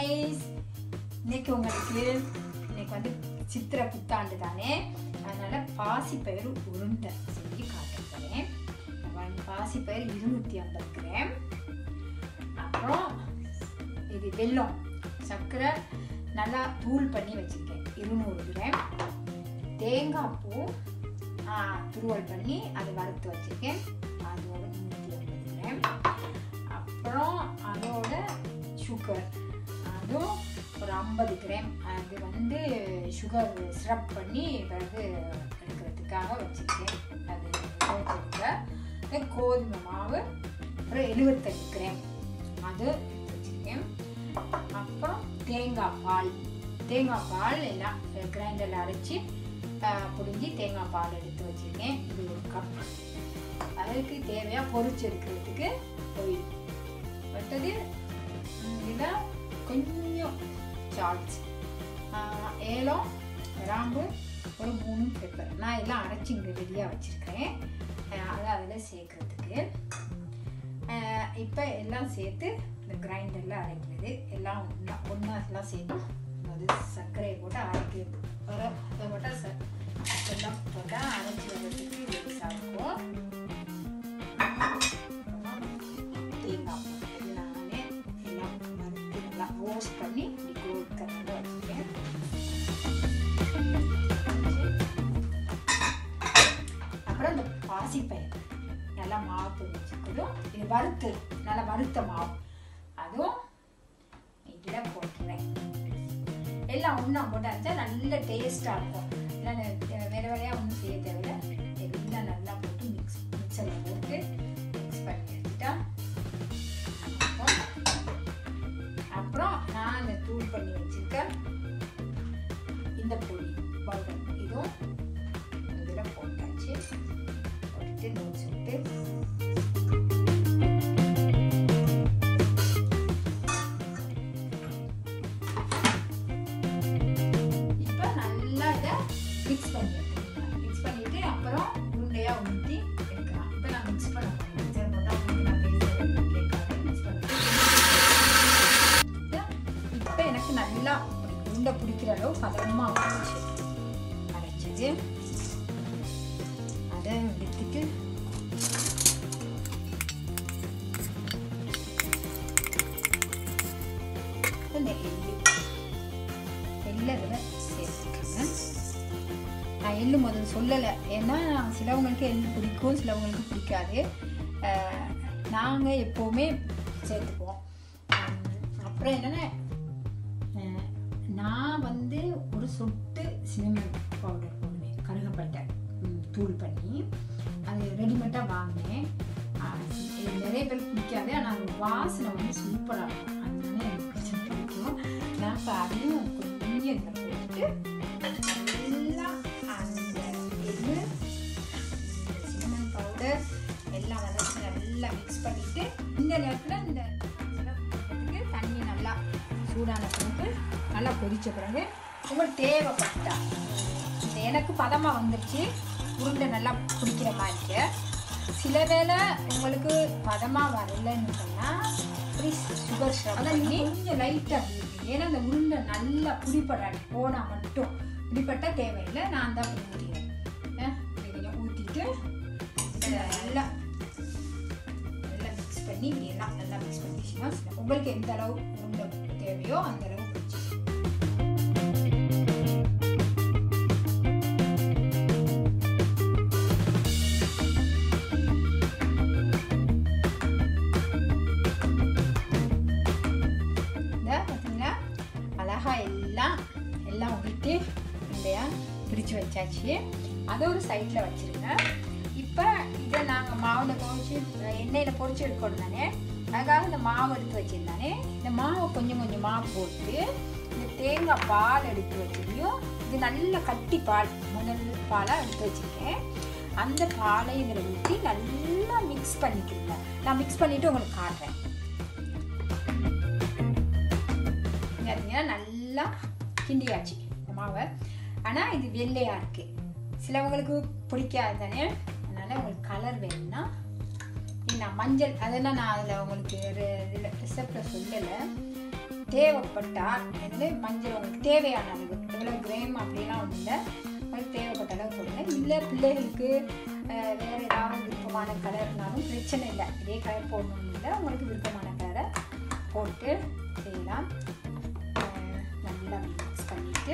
குட்டீஸ் இன்னைக்கு உங்களுக்கு இன்னைக்கு வந்து சித்திரை புத்தாண்டு தானே அதனால பாசிப்பயிறு உருண்டை செஞ்சு காட்டுறேன் பாசிப்பயிறு இருநூற்றி ஐம்பது கிராம் அப்புறம் இது வெல்லம் சர்க்கரை நல்லா தூள் பண்ணி வச்சுருக்கேன் இருநூறு கிராம் தேங்காய் பூ ஆ, துருவல் பண்ணி அதை வறுத்து வச்சுருக்கேன் அதோட நூற்றி ஐம்பது கிராம் அப்புறம் அதோட சுகர் அதுவும் ஒரு ஐம்பது கிராம் அது வந்து சுகர் சிரப் பண்ணி பிறகு எடுக்கிறதுக்காக வச்சுருக்கேன் அது வச்சுருக்கேன் கோதுமை மாவு அப்புறம் எழுபத்தஞ்சு கிராம் அது எடுத்து வச்சுருக்கேன் அப்புறம் தேங்காய் பால் தேங்காய் பால் எல்லாம் கிரைண்டரில் அரைச்சி புரிஞ்சு தேங்காய் பால் எடுத்து வச்சுருக்கேன் இது ஒரு கப் அதுக்கு தேவையாக பொரிச்சு எடுக்கிறதுக்கு ஆயில் மற்றது இதில் கொஞ்சம் சால்ட்ஸ் ஏலம் கிராம்பு ஒரு மூணு பெப்பர் நான் எல்லாம் அரைச்சி இங்கே ரெடியாக வச்சுருக்கேன் அதை அதில் சேர்க்குறதுக்கு இப்போ எல்லாம் சேர்த்து இந்த கிரைண்டரில் அரைக்கிறது எல்லாம் ஒன்றா ஒன்றா எல்லாம் சேர்த்து அது சர்க்கரையை போட்டு அரைக்கிறது வர அதை போட்டால் ச எல்லாம் போட்டால் அரைச்சி வர்றதுக்கு யூஸாக இருக்கும் தேங்காய் எல்லாமே எல்லாம் வறுத்து நல்லா ரோஸ்ட் பண்ணி கோல்ட் கலரில் வச்சுருக்கேன் அப்புறம் இந்த பாசிப்பயிர் நல்லா மாவு பண்ணி வச்சுக்கிறதும் இது வறுத்து நல்லா வறுத்த மாவு அதுவும் இதில் போட்டுறேன் எல்லாம் ஒன்றா போட்டு அரைச்சா நல்ல டேஸ்ட்டாக இருக்கும் இல்லை வேறு வேலையாக ஒன்றும் செய்ய தேவையில்ல எல்லாம் நல்லா போட்டு மிக்ஸ் மிக்சரில் போட்டு மிக்ஸ் பண்ணி எடுத்துட்டா அப்புறம் நான் இந்த தூள் பண்ணி வச்சுருக்க இந்த பொடி பவுடர் இதுவும் இதில் போட்டாச்சு போட்டுட்டு நோட்ஸ் விட்டு இப்போ நல்லா இதை மிக்ஸ் பண்ணி எடுத்துக்கலாம் மிக்ஸ் பண்ணிட்டு அப்புறம் உருண்டையாக ஊற்றி எடுக்கலாம் இப்போ நான் மிக்ஸ் பண்ண போகிறேன் சரி போட்டால் உங்களுக்கு நான் பேசுகிறேன் கேட்காது மிக்ஸ் பண்ணிட்டு இப்போ எனக்கு நல்லா உருண்டை பிடிக்கிற அளவு பதமாக வந்துச்சு அரைச்சது அதை எடுத்துட்டு இந்த எள்ளு எள்ளை இதில் சேர்த்துக்கோங்க நான் எள்ளு முதல்ல சொல்லலை ஏன்னா சிலவங்களுக்கு எள்ளு பிடிக்கும் சிலவங்களுக்கு பிடிக்காது நாங்கள் எப்போவுமே சேர்த்துக்குவோம் அப்புறம் என்னென்னா நான் வந்து ஒரு சொட்டு சினமன் பவுடர் போடுவேன் கருகப்பட்டை தூள் பண்ணி அது ரெடிமேடாக வாங்கினேன் இது நிறைய பேர் பிடிக்காது ஆனால் அது வாசனை வந்து சூப்பராக இருக்கும் அதனால எனக்கு கொஞ்சம் பிடிக்கும் நான் இப்போ அதையும் கொஞ்சம் இதில் போட்டு நல்லா அந்த எள்ளு சினமன் பவுடர் எல்லாம் வதக்கி நல்லா மிக்ஸ் பண்ணிவிட்டு இந்த நேரத்தில் இந்த தண்ணி நல்லா சூடான பிறகு நல்லா கொதிச்ச பிறகு உங்களுக்கு தேவைப்பட்டா இந்த எனக்கு பதமாக வந்துருச்சு உருண்டை நல்லா பிடிக்கிற மாதிரி சில வேளை உங்களுக்கு பதமாக வரலன்னு சொன்னால் அப்படி சுகர் ஷப் பண்ணி கொஞ்சம் லைட்டாக ஏன்னா அந்த உருண்டை நல்லா பிடிப்படாது போனால் மட்டும் பிடிப்பட்டால் தேவையில்லை நான் தான் ஊற்றிடுறேன் கொஞ்சம் ஊற்றிட்டு நல்லா நல்லா மிக்ஸ் பண்ணி இப்படி எல்லாம் நல்லா மிக்ஸ் பண்ணிச்சுன்னா உங்களுக்கு எந்த அளவு உருண்டை தேவையோ அந்த அளவு பிடிச்சி பார்த்தீங்களா அழகா எல்லாம் எல்லாம் ஊற்றி இல்லையா பிரித்து வச்சாச்சு அதை ஒரு சைடில் வச்சுருங்க இப்போ இதை நாங்கள் மாவில் துவைச்சி எண்ணெயில் பொறிச்சு எடுக்கணும் தானே அதுக்காக இந்த மாவு எடுத்து வச்சுருந்தானே இந்த மாவை கொஞ்சம் கொஞ்சம் மாவு போட்டு இந்த தேங்காய் பால் எடுத்து வச்சிருக்கையும் இது நல்ல கட்டி பால் முதல் பாலாக எடுத்து வச்சுருக்கேன் அந்த பாலை இதில் ஊற்றி நல்லா மிக்ஸ் பண்ணிக்கிறீங்க நான் மிக்ஸ் பண்ணிவிட்டு உங்களுக்கு காட்டுறேன் பார்த்தீங்கன்னா நல்லா கிண்டியாச்சு இந்த மாவை ஆனால் இது வெள்ளையாக இருக்குது சிலவங்களுக்கு பிடிக்காது தானே அதனால் உங்களுக்கு கலர் வேணும்னா நான் மஞ்சள் அதெல்லாம் நான் அதில் உங்களுக்கு இதில் ரிசப்டில் சொல்லலை தேவைப்பட்டால் இதில் மஞ்சள் உங்களுக்கு தேவையான அளவு எவ்வளோ கிராம் அப்படிலாம் ஒன்றும் இல்லை உங்களுக்கு தேவைப்பட்ட அளவு போடுங்க இல்லை பிள்ளைகளுக்கு அஹ், வேறு ஏதாவது விருப்பமான கலர்னாலும் பிரச்சனை இல்லை இதே கலர் போடணும்னு இல்லை உங்களுக்கு விருப்பமான கலரை போட்டு செய்யலாம் அஹ், நல்லா மிக்ஸ் பண்ணிவிட்டு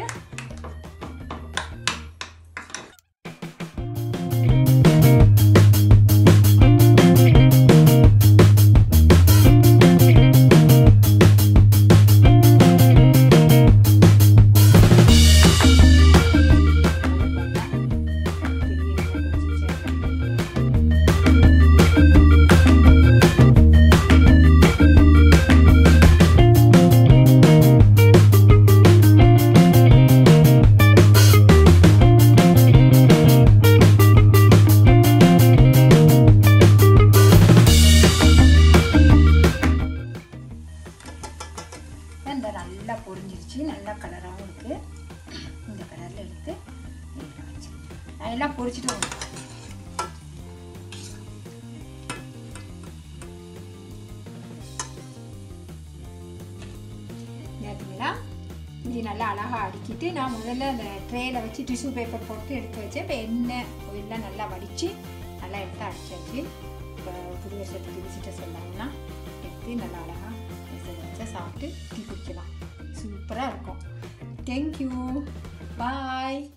இந்த நல்லா பொரிஞ்சிருச்சு நல்லா கலராகவும் இருக்குது இந்த கலரில் எடுத்து இதில் வச்சு நான் எல்லாம் பொரிச்சிட்டு வரேன். பார்த்தீங்களா இது நல்லா அழகாக அடுக்கிட்டு நான் முதல்ல அந்த ட்ரேயில் வச்சு டிஷ்யூ பேப்பர் போட்டு எடுத்து வச்சேன் இப்போ எண்ணெய் எல்லாம் நல்லா வடித்து நல்லா எடுத்து அடிச்சாச்சு இப்போ புது வருஷத்துக்கு விசிட்டர் சொன்னாங்கன்னா எடுத்து நல்லா அழகாக வச்சா சாப்பிட்டு டீ குடிக்கலாம் சூப்பராக இருக்கும் தேங்க்யூ பாய்